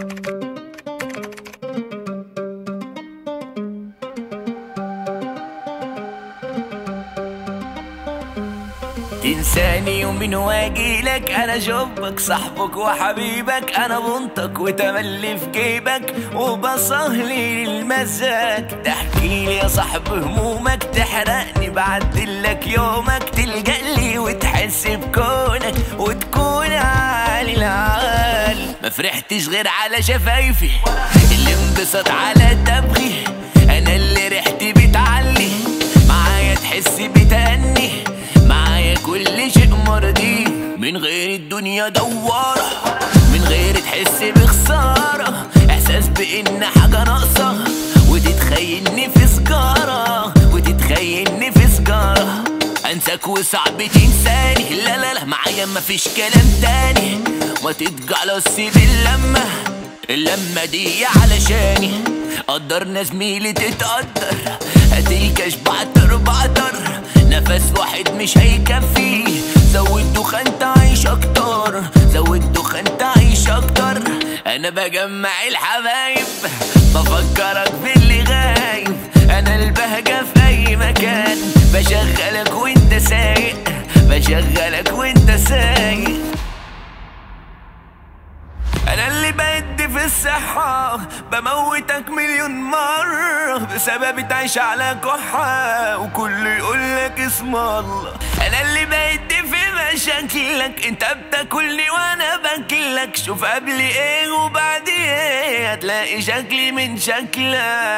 تنساني يومين واجيلك انا جبك صاحبك وحبيبك انا بنطك وتملي في جيبك وبصهلي للمزاج تحكي لي يا صاحب همومك تحرقني بعدلك يومك تلجأ لي وتحس بكونك وتكون عالي العال ما فرحتش غير على شفايفي اللي انبسط على دمغي انا اللي ريحتي بتعلي معايا تحس بتأني معايا كل شيء مرضي من غير الدنيا دوارة من غير تحس بخسارة احساس بان حاجة ناقصة وتتخيلني في سجارة وتتخيلني في سجارة انساك وصعب تنساني لا لا لا معايا مفيش كلام تاني ما تتجعلص باللمة اللمة دي علشاني قدرنا زميلي تتقدر هتلكش بعتر بعتر نفس واحد مش هيكفي زود دخان تعيش اكتر زود دخان تعيش اكتر انا بجمع الحبايب بفكرك باللي غايب انا البهجة في اي مكان بشغلك وانت سايق بشغلك وانت سايق انا اللي بدي في الصحة بموتك مليون مرة بسبب تعيش على كحة وكل يقولك اسم الله انا اللي بدي في مشاكلك انت بتاكلني وانا باكلك شوف قبل ايه وبعد ايه هتلاقي شكلي من شكلك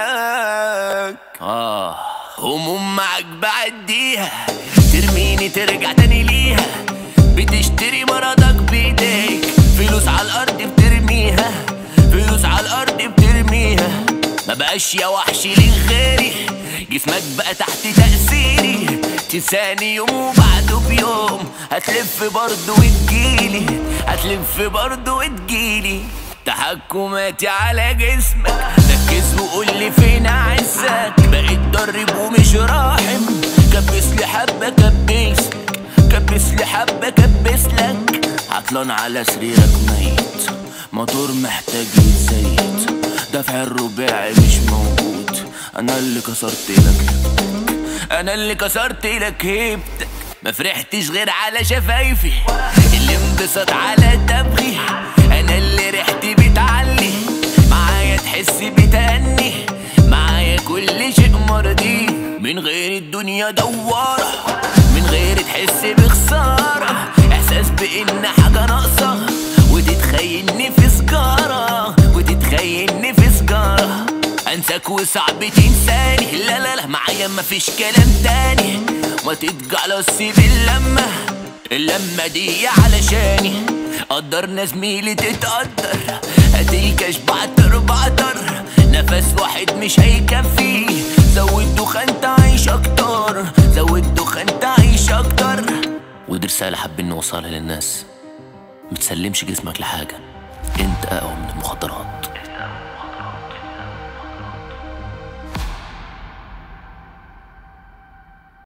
اه هموم معاك بعديها ترميني ترجع تاني ليها بتشتري مرضك بايديك فلوس على الارض بترميها فلوس على الارض بترميها ما بقاش يا وحش لغيري جسمك بقى تحت تأثيري تنساني يوم وبعده بيوم هتلف برضه وتجيلي هتلف برضه وتجيلي تحكماتي على جسمك ركز وقولي فين اعزك بقيت درب ومش راحم كبس لي حبه كبس كبس لي حبه كبس لك عطلان على سريرك ميت موتور محتاج يتزيت دفع الرباعي مش موجود انا اللي كسرت لك هيبتك انا اللي كسرت لك هيبتك ما فرحتش غير على شفايفي اللي انبسط على دمغي انا اللي ريحتي بتعلي معايا تحس بتأني معايا كل شيء مرضي من غير الدنيا دوارة من غير تحس بخسارة احساس بان حاجة ناقصة وتتخيلني في سجارة وتتخيلني في سجارة انساك وصعب تنساني لا لا لا معايا مفيش كلام تاني ما تتجعلص باللمة اللمة دي علشاني قدرنا زميلي تتقدر هتلكش بعتر بعتر نفس واحد مش هيكفي زود دخان تعيش اكتر زود دخان تعيش اكتر ودي رسالة حابين نوصلها للناس متسلمش جسمك لحاجة انت اقوى من المخدرات